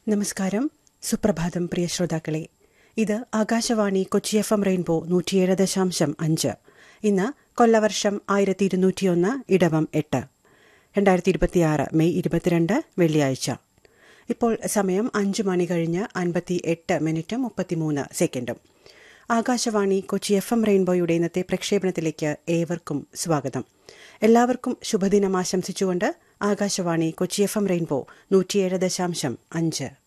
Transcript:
നമസ്കാരം സുപ്രഭാതം പ്രിയ ശ്രോതാക്കളെ ഇത് Akashvani Kochi F M rainbow നൂറ്റിയേഴ് ദശാംശം അഞ്ച് ഇന്ന് കൊല്ലവർഷം ആയിരത്തി ഇരുന്നൂറ്റിയൊന്ന് ഇടവം എട്ട് രണ്ടായിരത്തി ഇരുപത്തിയാറ് മെയ് ഇരുപത്തിരണ്ട് വെള്ളിയാഴ്ച ഇപ്പോൾ സമയം അഞ്ച് മണി കഴിഞ്ഞ് അൻപത്തി എട്ട് മിനിറ്റും മുപ്പത്തിമൂന്ന് സെക്കൻഡും ആകാശവാണി കൊച്ചി എഫ് എം റെയിൻബോയുടെ ഇന്നത്തെ പ്രക്ഷേപണത്തിലേക്ക് ഏവർക്കും സ്വാഗതം എല്ലാവർക്കും ശുഭദിനം ആശംസിച്ചുകൊണ്ട് Akashvani Kochi F M rainbow നൂറ്റിയേഴ് ദശാംശം അഞ്ച്